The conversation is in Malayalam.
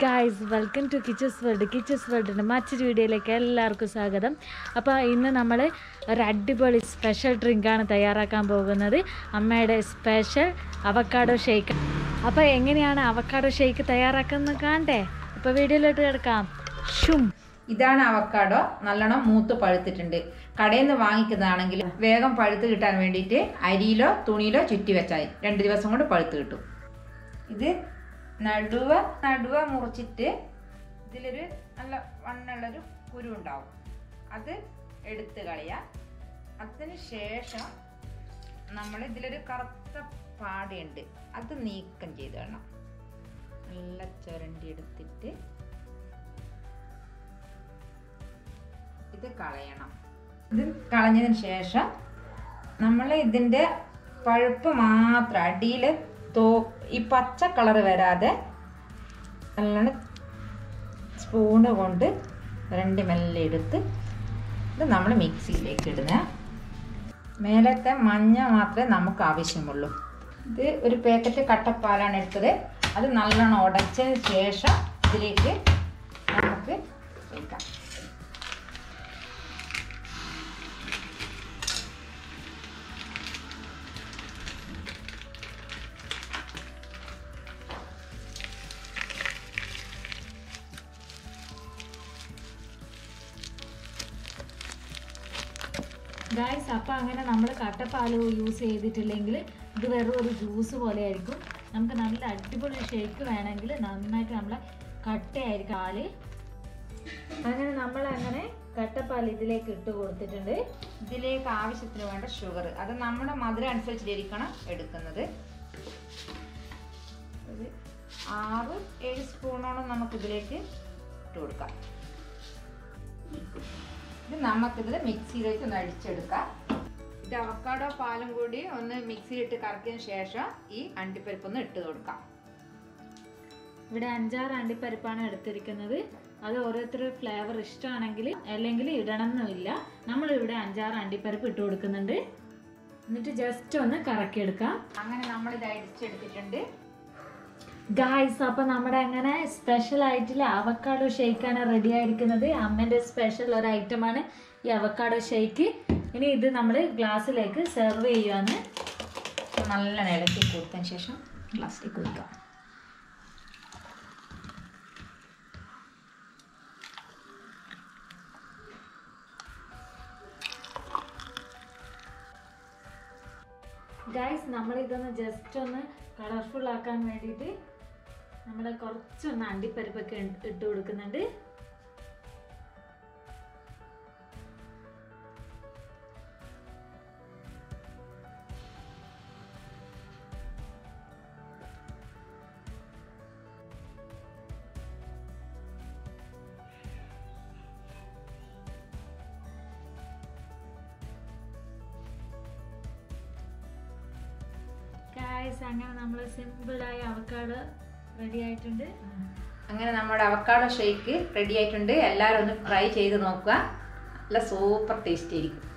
guys welcome to Kichu's World Kichu's വേൾഡിൻ്റെ മറ്റൊരു വീഡിയോയിലേക്ക് എല്ലാവർക്കും സ്വാഗതം അപ്പോൾ ഇന്ന് നമ്മൾ ഒരു അടിപൊളി സ്പെഷ്യൽ ഡ്രിങ്കാണ് തയ്യാറാക്കാൻ പോകുന്നത് അമ്മയുടെ സ്പെഷ്യൽ അവക്കാഡോ ഷേക്ക് അപ്പോൾ എങ്ങനെയാണ് അവക്കാഡോ ഷേക്ക് തയ്യാറാക്കുന്നത് കാണണ്ടേ അപ്പോൾ വീഡിയോയിലോട്ട് കിടക്കാം ഷും ഇതാണ് അവക്കാഡോ നല്ലോണം മൂത്ത് പഴുത്തിട്ടുണ്ട് കടയിൽ നിന്ന് വാങ്ങിക്കുന്നതാണെങ്കിൽ വേഗം പഴുത്ത് കിട്ടാൻ വേണ്ടിയിട്ട് അരിയിലോ തുണിയിലോ ചുറ്റി വെച്ചാൽ മതി രണ്ട് ദിവസം കൊണ്ട് പഴുത്ത് കിട്ടും ഇത് നടുവ നടുവ മുറിച്ചിട്ട് ഇതിലൊരു നല്ല വണ്ണുള്ളൊരു കുരു ഉണ്ടാവും അത് എടുത്ത് കളയാം അതിന് ശേഷം നമ്മൾ ഇതിലൊരു കറുത്ത പാടയുണ്ട് അത് നീക്കം ചെയ്ത് വേണം നല്ല ചുരണ്ടി എടുത്തിട്ട് ഇത് കളയണം ഇത് കളഞ്ഞതിന് ശേഷം നമ്മൾ ഇതിൻ്റെ പഴുപ്പ് മാത്രം അടിയിൽ തോ ഈ പച്ച കളർ വരാതെ നല്ലോണം സ്പൂണ് കൊണ്ട് രണ്ട് മെല്ലെ എടുത്ത് ഇത് നമ്മൾ മിക്സിയിലേക്ക് ഇടുന്ന മേലത്തെ മഞ്ഞ മാത്രമേ നമുക്ക് ആവശ്യമുള്ളൂ ഇത് ഒരു പാക്കറ്റ് കട്ടപ്പാലാണ് എടുത്തത് അത് നല്ലോണം ഉടച്ചതിന് ശേഷം ഇതിലേക്ക് നമുക്ക് വയ്ക്കാം ഗായ്സ് അപ്പോൾ അങ്ങനെ നമ്മൾ കട്ടപ്പാൽ യൂസ് ചെയ്തിട്ടില്ലെങ്കിൽ ഇത് വെറും ഒരു ജ്യൂസ് പോലെ ആയിരിക്കും നമുക്ക് നല്ല അടിപൊളി ഷേക്ക് വേണമെങ്കിൽ നന്നായിട്ട് നമ്മളെ കട്ടയായിരിക്കും പാല് അങ്ങനെ നമ്മൾ അങ്ങനെ കട്ടപ്പാൽ ഇതിലേക്ക് ഇട്ട് കൊടുത്തിട്ടുണ്ട് ഇതിലേക്ക് ആവശ്യത്തിന് വേണ്ട ഷുഗർ അത് നമ്മുടെ മധുരം അനുസരിച്ചിരിക്കണം എടുക്കുന്നത് ഒരു ആറ് ഏഴ് സ്പൂണോളം നമുക്ക് ഇതിലേക്ക് ഇട്ട് കൊടുക്കാം ഇത് നമുക്കിത് മിക്സിയിലേക്ക് ഒന്ന് അടിച്ചെടുക്കാം ഇത് അവക്കാടോ പാലും കൂടി ഒന്ന് മിക്സിയിലിട്ട് കറക്കിയതിന് ശേഷം ഈ അണ്ടിപ്പരിപ്പ് ഒന്ന് ഇട്ട് കൊടുക്കാം ഇവിടെ അഞ്ചാറ് അണ്ടിപ്പരിപ്പാണ് എടുത്തിരിക്കുന്നത് അത് ഓരോരുത്തർ ഫ്ലേവർ ഇഷ്ടമാണെങ്കിൽ അല്ലെങ്കിൽ ഇടണം എന്നില്ല നമ്മൾ ഇവിടെ അഞ്ചാറ് അണ്ടിപ്പരിപ്പ് ഇട്ട് കൊടുക്കുന്നുണ്ട് എന്നിട്ട് ജസ്റ്റ് ഒന്ന് കറക്കിയെടുക്കാം അങ്ങനെ നമ്മൾ ഇത് അടിച്ചെടുത്തിട്ടുണ്ട് ഗായ്സ് അപ്പോൾ നമ്മുടെ അങ്ങനെ സ്പെഷ്യൽ ആയിട്ടുള്ള അവക്കാഡോ ഷേക്കാണ് റെഡി ആയിരിക്കുന്നത് അമ്മേൻ്റെ സ്പെഷ്യൽ ഒരു ഐറ്റമാണ് ഈ അവക്കാഡോ ഷേക്ക് ഇനി ഇത് നമ്മൾ ഗ്ലാസ്സിലേക്ക് സെർവ് ചെയ്യുവാണ് നല്ല ഇളക്കി കൊടുത്തതിന് ശേഷം ഗ്ലാസ്സിലേക്ക് ഒഴിക്കാം ഗായ്സ് നമ്മൾ ഇതൊന്ന് ജസ്റ്റ് ഒന്ന് കളർഫുൾ ആക്കാൻ വേണ്ടിയിട്ട് നമ്മൾ കുറച്ചൊന്ന് അണ്ടിപ്പരിപ്പൊക്കെ ഇട്ട് ഇട്ട് കൊടുക്കുന്നുണ്ട് ഗായ്സ് അങ്ങനെ നമ്മൾ സിമ്പിളായ അവക്കാട് റെഡി ആയിട്ടുണ്ട് അങ്ങനെ നമ്മുടെ അവക്കാഡോ ഷേക്ക് റെഡി ആയിട്ടുണ്ട് എല്ലാവരും ഒന്ന് ട്രൈ ചെയ്ത് നോക്കുക നല്ല സൂപ്പർ ടേസ്റ്റ് ആയിരിക്കും